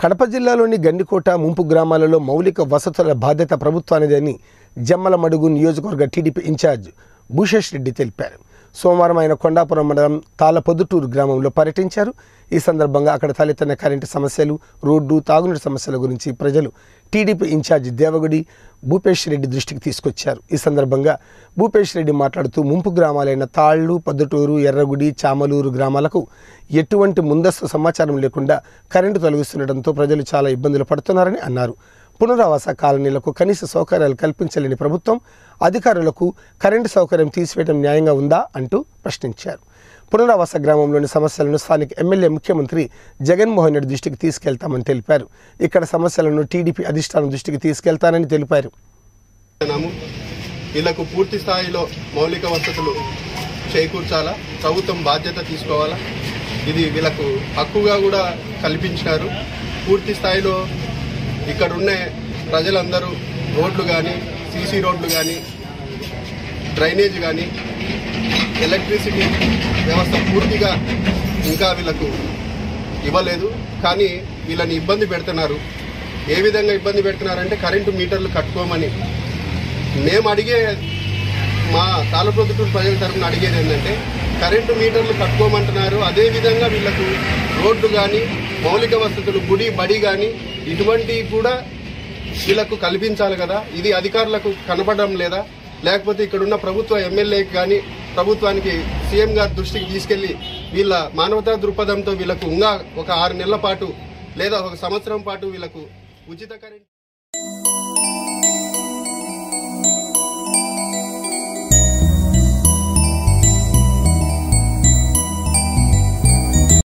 కడప జిల్లాలోని గండికోట ముంపు గ్రామాలలో మౌలిక వసతుల బాధ్యత ప్రభుత్వానిదని జమ్మలమడుగు నియోజకవర్గ టీడీపీ ఇన్ఛార్జ్ భూషేష్ రెడ్డి తెలిపారు సోమవారం ఆయన కొండాపురం మండలం తాళపొద్దుటూరు గ్రామంలో పర్యటించారు ఈ సందర్భంగా అక్కడ తలెత్తిన కరెంటు సమస్యలు రోడ్డు తాగునీటి సమస్యల గురించి ప్రజలు టీడీపీ ఇన్ఛార్జ్ దేవగుడి భూపేష్ రెడ్డి దృష్టికి తీసుకొచ్చారు ఈ సందర్భంగా భూపేష్ రెడ్డి మాట్లాడుతూ ముంపు గ్రామాలైన తాళ్లు పొద్దుటూరు ఎర్రగుడి చామలూరు గ్రామాలకు ఎటువంటి ముందస్తు సమాచారం లేకుండా కరెంటు తొలగిస్తుండటంతో ప్రజలు చాలా ఇబ్బందులు పడుతున్నారని అన్నారు పునరావాస కాలనీలకు కనీస సౌకర్యాలు కల్పించలేని ప్రభుత్వం అధికారులకు కరెంటు సౌకర్యం తీసివేయడం న్యాయంగా ఉందా అంటూ ప్రశ్నించారు పునరావాస గ్రామంలోని సమస్యలను స్థానిక ఎమ్మెల్యే ముఖ్యమంత్రి జగన్మోహన్ రెడ్డి దృష్టికి తీసుకెళ్తామని తెలిపారు ఇక్కడ సమస్యలను టీడీపీ అధిష్టానం దృష్టికి తీసుకెళ్తానని తెలిపారు చేస్తున్నాము వీళ్ళకు పూర్తి స్థాయిలో మౌలిక వసతులు చేకూర్చాలా ప్రభుత్వం బాధ్యత తీసుకోవాలా ఇది వీళ్ళకు హక్కుగా కూడా కల్పించినారు పూర్తి స్థాయిలో ఇక్కడ ఉన్న ప్రజలందరూ రోడ్లు కానీ సీసీ రోడ్లు కానీ డ్రైనేజ్ కానీ ఎలక్ట్రిసిటీ వ్యవస్థ పూర్తిగా ఇంకా వీళ్ళకు ఇవ్వలేదు కానీ వీళ్ళని ఇబ్బంది పెడుతున్నారు ఏ విధంగా ఇబ్బంది పెడుతున్నారంటే కరెంటు మీటర్లు కట్టుకోమని మేము అడిగే మా తాళప్రొద్దుటూరు ప్రజల తరఫున అడిగేది ఏంటంటే కరెంటు మీటర్లు కట్టుకోమంటున్నారు అదే విధంగా వీళ్ళకు రోడ్లు కానీ మౌలిక వసతులు గుడి బడి కానీ ఇటువంటివి కూడా వీళ్ళకు కల్పించాలి కదా ఇది అధికారులకు కనపడడం లేదా లేకపోతే ఇక్కడున్న ప్రభుత్వ ఎమ్మెల్యేకి కానీ ప్రభుత్వానికి సీఎం గారి దృష్టికి తీసుకెళ్లి వీళ్ళ మానవతా దృక్పథంతో వీళ్ళకు ఇంకా ఒక ఆరు నెలల పాటు లేదా ఒక సంవత్సరం పాటు వీళ్ళకు ఉచిత కరెంట్